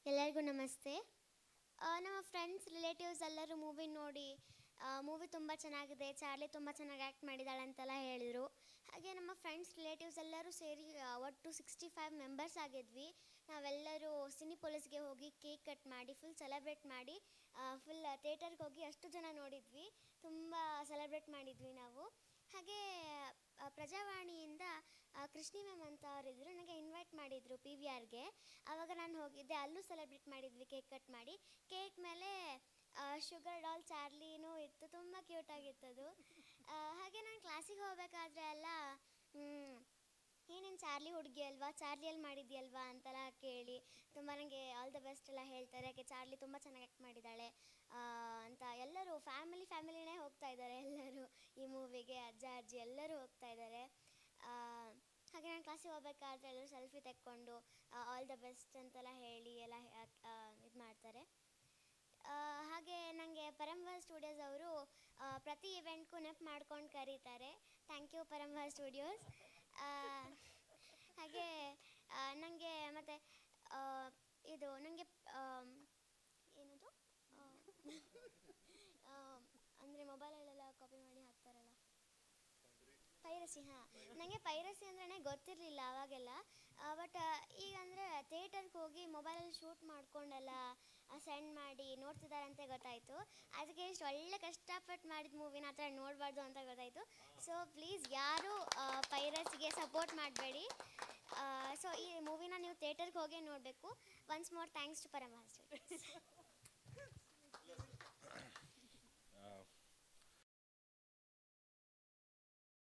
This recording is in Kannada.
ಎಲ್ಲರಿಗೂ ನಮಸ್ತೆ ಆ, ನಮ್ಮ ಫ್ರೆಂಡ್ಸ್ ರಿಲೇಟಿವ್ಸ್ ಎಲ್ಲರೂ ಮೂವಿ ನೋಡಿ ಮೂವಿ ತುಂಬ ಚೆನ್ನಾಗಿದೆ ಚಾರ್ಲಿ ತುಂಬ ಚೆನ್ನಾಗಿ ಆ್ಯಕ್ಟ್ ಮಾಡಿದ್ದಾಳೆ ಅಂತೆಲ್ಲ ಹೇಳಿದರು ಹಾಗೆ ನಮ್ಮ ಫ್ರೆಂಡ್ಸ್ ರಿಲೇಟಿವ್ಸ್ ಎಲ್ಲರೂ ಸೇರಿ ಆ, ಒಟ್ಟು ಸಿಕ್ಸ್ಟಿ ಫೈವ್ ಮೆಂಬರ್ಸ್ ಆಗಿದ್ವಿ ನಾವೆಲ್ಲರೂ ಸಿನಿ ಪೊಲೀಸ್ಗೆ ಹೋಗಿ ಕೇಕ್ ಕಟ್ ಮಾಡಿ ಫುಲ್ ಸೆಲೆಬ್ರೇಟ್ ಮಾಡಿ ಫುಲ್ ಥಿಯೇಟರ್ಗೆ ಹೋಗಿ ಅಷ್ಟು ಜನ ನೋಡಿದ್ವಿ ತುಂಬ ಸೆಲೆಬ್ರೇಟ್ ಮಾಡಿದ್ವಿ ನಾವು ಹಾಗೆ ಆ, ಪ್ರಜಾವಾಣಿಯಿಂದ ಆ, ಕೃಷ್ಣಿ ಮ್ಯಾಮ್ ಅಂತ ಅವರಿದ್ದರು ನನಗೆ ಇನ್ವೈಟ್ ಮಾಡಿದರು ಪಿ ವಿ ಆರ್ಗೆ ಆವಾಗ ನಾನು ಹೋಗಿದ್ದೆ ಅಲ್ಲೂ ಸೆಲೆಬ್ರೇಟ್ ಮಾಡಿದ್ವಿ ಕೇಕ್ ಕಟ್ ಮಾಡಿ ಕೇಕ್ ಮೇಲೆ ಶುಗರ್ ಡಾಲ್ ಚಾರ್ಲಿನೂ ಇತ್ತು ತುಂಬ ಕ್ಯೂಟ್ ಆಗಿತ್ತದು ಆ, ಹಾಗೆ ನಾನು ಕ್ಲಾಸಿಗೆ ಹೋಗಬೇಕಾದ್ರೆ ಎಲ್ಲ ಏನೇನು ಚಾರ್ಲಿ ಹುಡುಗಿ ಅಲ್ವಾ ಚಾರ್ಲಿಯಲ್ಲಿ ಮಾಡಿದ್ಯಲ್ವಾ ಅಂತೆಲ್ಲ ಕೇಳಿ ತುಂಬ ನನಗೆ ಆಲ್ ದ ಬೆಸ್ಟ್ ಎಲ್ಲ ಹೇಳ್ತಾರೆ ಯಾಕೆ ಚಾರ್ಲಿ ತುಂಬ ಚೆನ್ನಾಗಿ ಆ್ಯಕ್ಟ್ ಮಾಡಿದ್ದಾಳೆ ಆ, ಅಂತ ಎಲ್ಲರೂ ಫ್ಯಾಮಿಲಿ ಫ್ಯಾಮಿಲಿನೇ ಹೋಗ್ತಾ ಇದ್ದಾರೆ ಎಲ್ಲರೂ ಈ ಮೂವಿಗೆ ಅಜ್ಜ ಅಜ್ಜಿ ಎಲ್ಲರೂ ಹೋಗ್ತಾ ಇದ್ದಾರೆ ಆ, ಹಾಗೆ ನಾನು ಕ್ಲಾಸಿಗೆ ಹೋಗ್ಬೇಕಾದ್ರೆ ಎಲ್ಲರೂ ಸೆಲ್ಫಿ ತೆಕ್ಕೊಂಡು ಆಲ್ ದ ಬೆಸ್ಟ್ ಅಂತೆಲ್ಲ ಹೇಳಿ ಎಲ್ಲ ಇದು ಮಾಡ್ತಾರೆ ಆ, ಹಾಗೆ ನನಗೆ ಪರಂಬರ್ ಸ್ಟುಡಿಯೋಸ್ ಅವರು ಪ್ರತಿ ಇವೆಂಟ್ಗೂ ನೆಪ್ ಮಾಡ್ಕೊಂಡು ಕರೀತಾರೆ ಥ್ಯಾಂಕ್ ಯು ಪರಂಬರ್ ಸ್ಟುಡಿಯೋಸ್ ಹಾಗೆ ನನಗೆ ಮತ್ತು ಇದು ನನಗೆ ಏನದು ಅಂದರೆ ಮೊಬೈಲಲ್ಲೆಲ್ಲ ಕಾಪಿ ಮಾಡಿ ಹಾಕ್ತಾರಲ್ಲ ಪೈರಸಿ ಹಾಂ ನನಗೆ ಪೈರಸಿ ಅಂದ್ರೆ ಗೊತ್ತಿರಲಿಲ್ಲ ಅವಾಗೆಲ್ಲ ಬಟ್ ಈಗ ಅಂದರೆ ಥಿಯೇಟರ್ಗೆ ಹೋಗಿ ಮೊಬೈಲಲ್ಲಿ ಶೂಟ್ ಮಾಡ್ಕೊಂಡೆಲ್ಲ ಸೆಂಡ್ ಮಾಡಿ ನೋಡ್ತಿದ್ದಾರೆ ಅಂತ ಗೊತ್ತಾಯಿತು ಅದಕ್ಕೆ ಇಷ್ಟು ಒಳ್ಳೆ ಕಷ್ಟಪಟ್ಟು ಮಾಡಿದ ಮೂವಿನ ಆ ಥರ ನೋಡಬಾರ್ದು ಅಂತ ಗೊತ್ತಾಯಿತು ಸೊ ಪ್ಲೀಸ್ ಯಾರು ಪೈರಸಿಗೆ ಸಪೋರ್ಟ್ ಮಾಡಬೇಡಿ ಸೊ ಈ ಮೂವಿನ ನೀವು ಥಿಯೇಟರ್ಗೆ ಹೋಗಿ ನೋಡಬೇಕು ಒನ್ಸ್ ಮೋರ್ ಥ್ಯಾಂಕ್ಸ್ ಟು ಪರಮಾಸ್ಟರ್